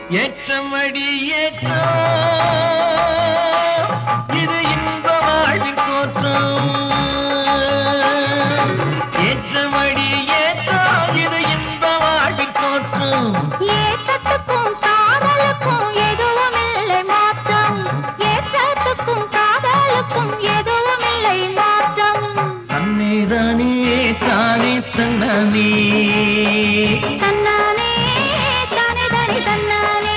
ஏற்றமடி ஏற்றோ இது இன்ப வாழ்வின் தோற்றம் ஏற்றமடி ஏற்றோ இது இன்ப வாழ்வின் தோற்றம் ஏற்றத்துக்கும் காதலுக்கும் எதுவும் இல்லை மாற்றம் ஏற்றத்துக்கும் காதலுக்கும் எதுவும் இல்லை மாற்றம் தன்னே தானே தானே தன்னானே தன்னாலே தானே தானே தன்னாலே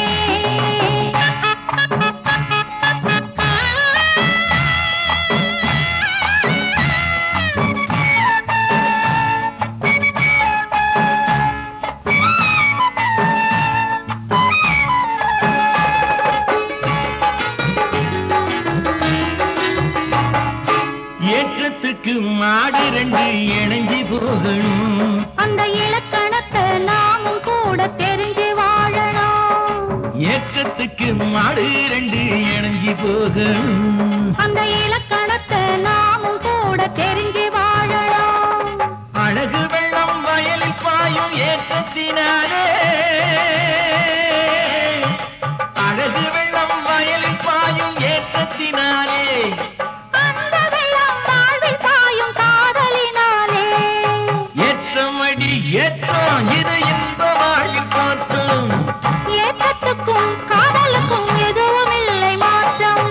ஏற்றத்துக்கு மாடு ரெண்டு இணைஞ்சு போகணும் அந்த இலக்கணத்தை நாமும் கூட தெரிஞ்சு வாழணும் ஏற்றத்துக்கு மாடு ரெண்டு இணைஞ்சு போகணும் அந்த இலக்கணத்தை நாமும் கூட தெரிஞ்சு வாழணும் அழகு வெள்ளம் வயலில் பாயும் ஏற்றத்தினாலே அழகு வெள்ளம் வயலில் பாயும் ஏற்றத்தினாலே அந்த வெள்ளம் வாழ்வில் பாயும் காதலினாலே ஏற்றமடி ஏற்றம் இது இன்ப வாழ்வில் தோற்றம் ஏற்றத்துக்கும் காதலுக்கும் எதுவும் இல்லை மாற்றம்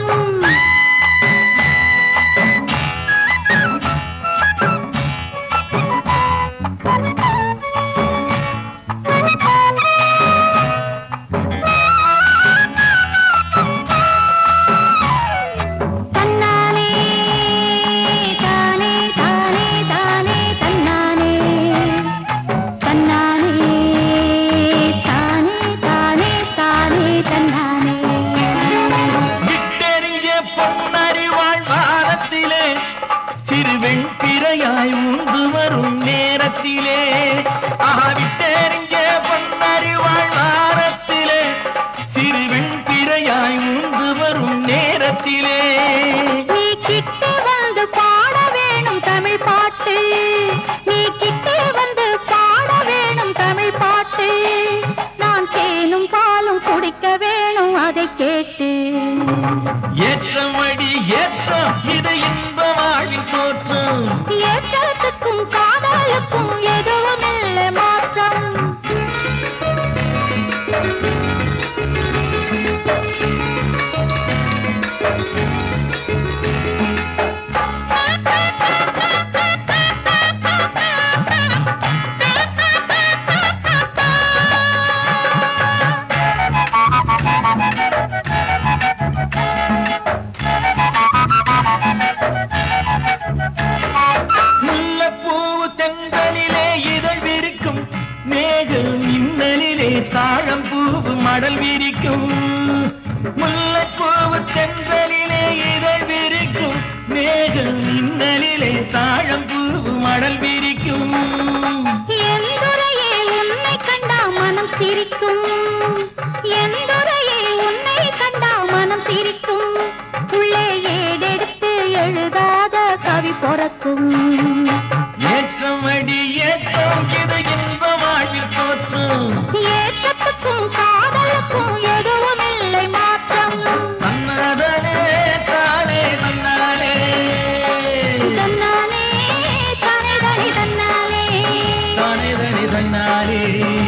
தன்னாலே தானே தானே தானே தன்னாலே தன்னாலே தானே தானே தானே தன்னாலே விட்டெறிஞ்ச பொன்னறிவாழ் வாரத்திலே சிறுவெண் பிறையாய் உந்து வரும் நேரத்திலே ஆஹா விட்டெறிஞ்ச பொன்னறிவாழ் வாரத்திலே சிறுவெண் பிறையாய் உந்து வரும் நேரத்திலே நீ கிட்ட வந்து பாட வேணும் தமிழ் பாட்டு நீ கிட்ட வந்து பாட வேணும் தமிழ் பாட்டு நான் தேனும் பாலும் குடிக்க வேணும் அதை கேட்டு ஏற்றமடி ஏற்றம் இது இன்ப வாழ்வில் தோற்றம் ஏற்றத்துக்கும் காதலுக்கும் எதுவும் இல்லை மாற்றம் முல்லப்பூவு தென்றலிலே இதழ் விரிக்கும் மேகம் மின்னலிலே தாழம் பூவு மடல் விரிக்கும் முல்லைப்பூவு தென்றலிலே இதழ் விரிக்கும் மேகம் மின்னலிலே தாழம் பூவு மடல் விரிக்கும் எந்துரையே உன்னை கண்டா மனம் சிரிக்கும் எந்துரையே உன்னை கண்டா மனம் சிரிக்கும் உள்ளே ஏடெடுத்து எழுதாத கவி பொறக்கும் ஏற்றமடி ஏற்றம் இது இன்ப வாழ்வில் தோற்றம் ஏற்றத்துக்கும் காதலுக்கும் எதுவும் இல்லை மாற்றம் தன்னதனே தானே தன்னாலே தன்னாலே தானே தானே தன்னாலே தானே தனி தன்னாலே